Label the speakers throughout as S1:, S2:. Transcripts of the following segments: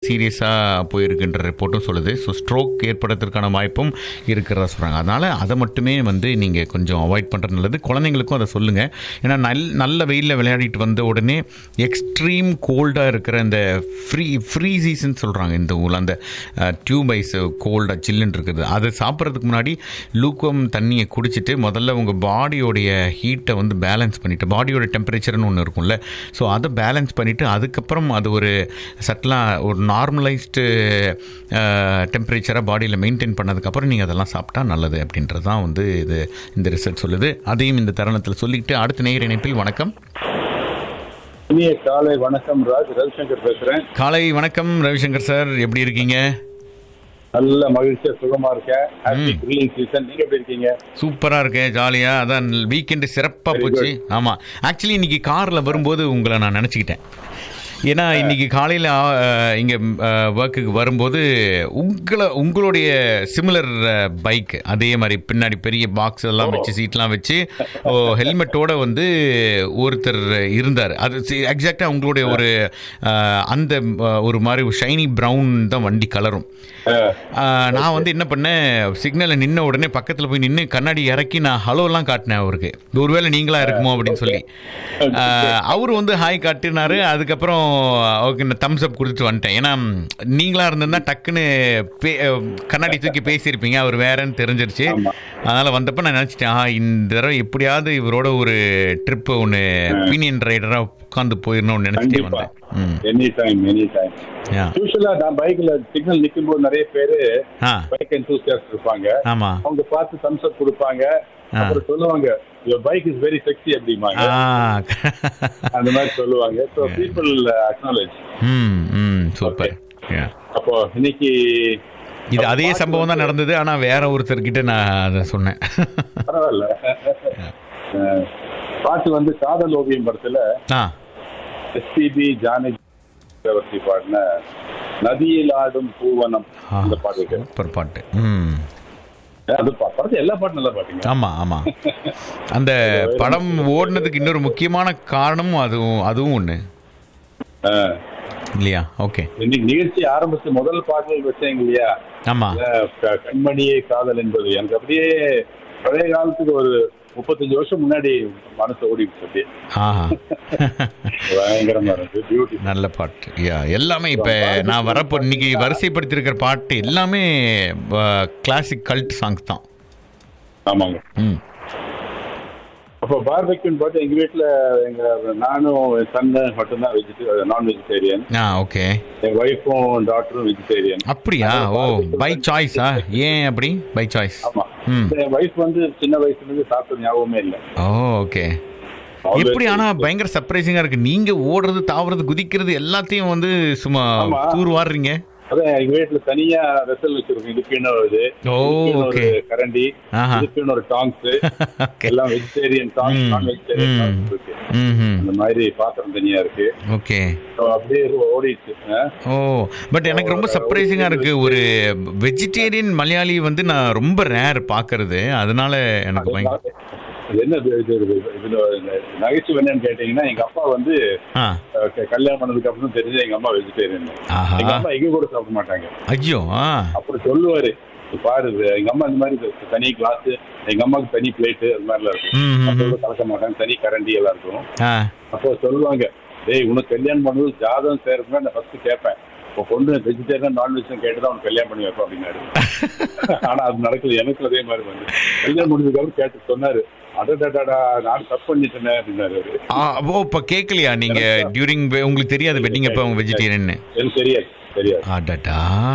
S1: சீரியஸாக போயிருக்குன்ற ரிப்போர்ட்டும் சொல்லுது so stroke ஏற்படுறதுக்கான வாய்ப்பும் இருக்கிறதா சொல்கிறாங்க அதனால் அதை மட்டுமே வந்து நீங்கள் கொஞ்சம் அவாய்ட் பண்ணுறது நல்லது குழந்தைங்களுக்கும் அதை சொல்லுங்கள் ஏன்னா நல் நல்ல வெயிலில் விளையாடிட்டு வந்த உடனே எக்ஸ்ட்ரீம் கோல்டாக இருக்கிற இந்த ஃப்ரீ ஃப்ரீ சீசன் சொல்கிறாங்க இந்த ஊரில் அந்த டியூப் ஐஸ் கோல்டாக சில்லுன்னு இருக்குது அதை சாப்பிட்றதுக்கு முன்னாடி லூக்கம் தண்ணியை குடிச்சிட்டு முதல்ல உங்கள் பாடியோடைய ஹீட்டை வந்து பேலன்ஸ் பண்ணிவிட்டு பாடியோட டெம்பரேச்சர்னு ஒன்று இருக்கும்ல ஸோ அதை பேலன்ஸ் பண்ணிவிட்டு அதுக்கப்புறம் அது ஒரு சட்டலாக ஒரு நார்மலைஸ்டு டெம்பரேச்சராக பாடியில் மெயின்டைன் பண்ணதுக்கப்புறம் நீங்கள் அதெல்லாம் சாப்பிட்டா நல்லது அப்படின்றது தான் வந்து இது இந்த ரிசர்ச் சொல்லுது அதையும் இந்த தருணத்தில் சொல்லிக்கிட்டு அடுத்த நேர் இணைப்பில் வணக்கம்
S2: இனிய காலை வணக்கம் ராஜ் ரவிசங்கர் பேசுறேன்
S1: காலை வணக்கம் ரவிசங்கர் சார் எப்படி இருக்கீங்க
S2: நல்ல மகிழ்ச்சியா சுகமா இருக்கேன் ஹாப்பி கிரில்லிங் சீசன் நீங்க எப்படி இருக்கீங்க
S1: சூப்பராக இருக்கேன் ஜாலியாக அதான் வீக்கெண்டு சிறப்பாக
S2: Very
S1: போச்சு ஆமாம் ஆக்சுவலி இன்னைக்கு காரில் வரும்போது உங்களை நான் நினச்சிக்கிட்டேன் ஏன்னா இன்னைக்கு காலையில் இங்கே ஒர்க்குக்கு வரும்போது உங்களை உங்களுடைய சிமிலர் பைக் அதே மாதிரி பின்னாடி பெரிய பாக்ஸ் எல்லாம் வச்சு சீட்லாம் வச்சு ஓ ஹெல்மெட்டோட வந்து ஒருத்தர் இருந்தார் அது எக்ஸாக்டாக உங்களுடைய ஒரு அஹ், அந்த அஹ், ஒரு மாதிரி ஷைனி ப்ரௌன் தான் வண்டி கலரும் ஆஹ் நான் வந்து என்ன பண்ணேன் சிக்னலில் நின்ன உடனே பக்கத்தில் போய் நின்று கண்ணாடி இறக்கி நான் ஹலோலாம் காட்டினேன் அவருக்கு ஒருவேளை நீங்களா இருக்குமோ அப்படின்னு சொல்லி ஆஹ் அவர் வந்து ஹாய் காட்டினாரு அதுக்கப்புறம் ஓகே நான் தம்ஸ் அப் கொடுத்துட்டு வந்துட்டேன் ஏன்னா நீங்களா இருந்திருந்தா டக்குன்னு பே கண்ணாடி தூக்கி பேசியிருப்பீங்க அவர் வேறன்னு தெரிஞ்சிருச்சு அதனால் வந்தப்போ நான் நினச்சிட்டேன் ஆ இந்த தடவை எப்படியாவது இவரோட ஒரு ட்ரிப்பு ஒன்று பீனியன் ரைடராக உட்காந்து போயிடணும்னு நினச்சிட்டே
S2: கண்டிப்பா
S1: வந்தேன் ம்
S2: any time any time
S1: ya
S2: usually நான் பைக்ல சிக்னல் நிக்கும் போது நிறைய பேரு
S1: ஆ
S2: பைக் என்தூசியாஸ்ட் இருப்பாங்க
S1: ஆமாம்
S2: அவங்க பார்த்து தம்ஸ் அப் கொடுப்பாங்க
S1: ஆ.
S2: அப்புறம் சொல்லுவாங்க your bike is very sexy அப்படிம்பாங்க
S1: ஆ
S2: அந்த மாதிரி சொல்லுவாங்க ஸோ பீப்புள் அக்னாலேஜ்
S1: ம் ம் சூப்பர் Yeah.
S2: அப்போ இன்னைக்கு
S1: இது அதே சம்பவம் தான் நடந்தது ஆனா வேற ஒருத்தர்கிட்ட நான் அதை சொன்னேன்
S2: பரவாயில்ல அஹ், பாட்டு வந்து காதல் ஓவியம் படத்துல
S1: ஆ
S2: எஸ்பிபி ஜானகி சக்கரவர்த்தி பாடின நதியில் ஆடும் பூவனம் அந்த பாட்டு இருக்கு.
S1: சூப்பர் பாட்டு ம்
S2: அது பா- படத்துல எல்லா பாட்டும் நல்லா பாட்டுங்க
S1: ஆமா ஆமா அந்த படம் ஓடுனதுக்கு இன்னொரு முக்கியமான காரணமும் அதுவும் அதுவும் ஒண்ணு
S2: அஹ்,
S1: இல்லையா ஓகே
S2: இன்னைக்கு நிகழ்ச்சி ஆரம்பிச்சு முதல் பாடல் வச்சேங்க இல்லையா
S1: ஆமா
S2: அஹ், க- கண்மணியே காதல் என்பது எனக்கு அப்படியே பழைய காலத்துக்கு ஒரு முப்பத்தஞ்சு வருஷம் முன்னாடி மனசு ஓடிடுச்சு அப்படியே
S1: ஆஹா
S2: பயங்கரமா இருக்கு பியூட்டி
S1: நல்ல பாட்டு யா எல்லாமே இப்போ நான் வரப்போ இன்னைக்கு வரிசைப்படுத்தியிருக்கிற பாட்டு எல்லாமே கிளாசிக் கல்ட் சாங்ஸ் தான்
S2: ஆமாங்க
S1: ம்
S2: அப்போ பார்பெக்யூன்னு பார்த்து எங்க வீட்டுல எங்க நானும் என் சன்னு மட்டும்தான் வெஜிடே நான் வெஜிடேரியன்
S1: ஆ ஓகே
S2: என் ஒய்ஃபும் டாக்டரும் வெஜிடேரியன்
S1: அப்படியா ஓ பை சாய்ஸா ஏன் அப்படி பை சாய்ஸ்
S2: ஆமா
S1: ம்
S2: என் ஒய்ஃப் வந்து சின்ன வயசுல இருந்து சாப்பிட்ட ஞாபகமே இல்லை
S1: ஓ ஓகே எப்படி ஆனா பயங்கர சர்ப்ரைசிங்கா இருக்கு நீங்க ஓடுறது தாவுறது குதிக்கிறது எல்லாத்தையும் வந்து சும்மா
S2: ஆமா.
S1: தூர் வாடுறீங்க
S2: அதான் எங்க வீட்டுல தனியா வெசல் வச்சிருக்கோம் இதுக்குன்னு ஒரு இது
S1: ஓ
S2: இதுக்குன்னு ஒரு
S1: ஓகே
S2: கரண்டி
S1: ஆஹா
S2: இதுக்குன்னு ஒரு டாங்ஸ்
S1: ஓகே
S2: எல்லாம் வெஜிடேரியன் டாங்ஸ்
S1: ம்.
S2: நான் வெஜிடேரியன்
S1: ம்.
S2: டாங்ஸ் இருக்கு
S1: ம்
S2: அந்த மாதிரி பாத்திரம் தனியா இருக்கு
S1: ஓகே
S2: So அப்படியே ஓடிடுச்சு ஆ?
S1: ஓ பட் எனக்கு ரொம்ப சர்ப்ரைசிங்கா இருக்கு ஒரு வெஜிடேரியன் மலையாளி வந்து நான் ரொம்ப ரேர் பாக்குறது அதனால எனக்கு பயங்கர
S2: இது என்ன இது- இது- இது- இதுல நகைச்சுவை என்னன்னு கேட்டீங்கன்னா எங்க அப்பா வந்து
S1: ஆ
S2: அஹ், க- கல்யாணம் பண்ணதுக்கு அப்புறம் தெரிஞ்சு எங்க அம்மா வெஜிடேரியன்
S1: ஆஹா
S2: எங்க அம்மா எங்க கூட சாப்பிட மாட்டாங்க
S1: ஐயோ ஆ
S2: அப்புறம் சொல்லுவாரு "இது பாரு இது எங்க அம்மா இந்த மாதிரி இது தனி கிளாஸ் எங்க அம்மாவுக்கு தனி பிளேட் அது மாதிரிலாம் இருக்கும்
S1: ம் ம், ம்.
S2: மத்தவங்க கலக்க மாட்டாங்க தனி கரண்டி எல்லாம் இருக்கும்
S1: ஆ
S2: அப்போ சொல்லுவாங்க டேய் உனக்கு கல்யாணம் பண்ணும்போது ஜாதகம் சேர்றதுனா நான் ஃபர்ஸ்ட் கேட்பேன் இப்போ பொண்ணு வெஜிடேரியன் நான்வெஜ் கேட்டு தான் உனக்கு கல்யாணம் பண்ணி வைப்போம் அப்படின்னாரு ஆனா அது நடக்குது எனக்கு அதே மாதிரி வந்து கல்யாணம் முடிஞ்சதுக்கு அப்புறம் கேட்டு சொன்னாரு அடடடடா நான் தப்பு பண்ணிட்டேனே அப்படின்னாரு அவரு
S1: ஆ, ஓ இப்போ கேட்கலையா நீங்க டியூரிங் உங்களுக்கு தெரியாது வெட்டிங் அப்போ அவங்க வெஜிடேரியன்
S2: எனக்கு தெரியாது தெரியாது
S1: ஆடாடா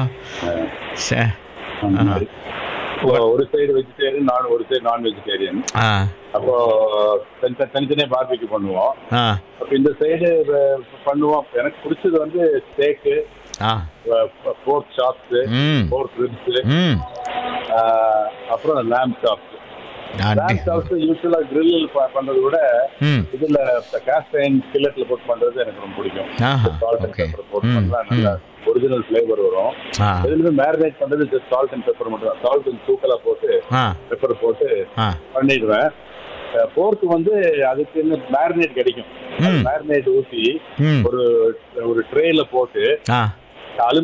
S1: சே
S2: அந்த மாதிரி. இப்போ ஒரு சைடு வெஜிடேரியன் நான் ஒரு சைடு நான் வெஜிடேரியன்
S1: ஆ
S2: அப்போ தனி தனித்தனியாக பார்பிக்கு பண்ணுவோம்
S1: ஆ
S2: அப்போ இந்த சைடு பண்ணுவோம் எனக்கு பிடிச்சது வந்து ஸ்டேக்கு
S1: ஆ
S2: போர்க் ஷாப்ஸ்
S1: ம்
S2: போர்க் ரிப்ஸ்
S1: ம்
S2: அப்புறம் லேம்ப் ஷாப்ஸ்
S1: அடி
S2: லேம்ப் ஷாப்ஸ் யூஸ்வலா கிரில் பண்றதை விட
S1: ம்
S2: இதுல கேஸ்ட் அயன் ஸ்கில்லட்ல போட்டு பண்றது எனக்கு ரொம்ப பிடிக்கும்
S1: ஆஹா
S2: சால்ட் அண்ட்
S1: ஓகே
S2: பெப்பர் போட்டு
S1: ம்
S2: பண்ணா நல்லா ஒரிஜினல் ஃபிளேவர் வரும்
S1: ஆ
S2: எதுலுமே மேரினேட் பண்றது ஜஸ்ட் சால்ட் அண்ட் பெப்பர் மட்டும் தான் சால்ட் அண்ட் தூக்கலா போட்டு
S1: ஆ
S2: பெப்பர் போட்டு
S1: ஆ
S2: பண்ணிடுவேன் போர்க்கு வந்து அதுக்கு இன்னும் மேரினேட் கிடைக்கும்
S1: ம்.
S2: மேரினேட் ஊற்றி
S1: ம்
S2: ஒரு ஒரு ட்ரேல போட்டு
S1: ஆ
S2: அலுமினியம்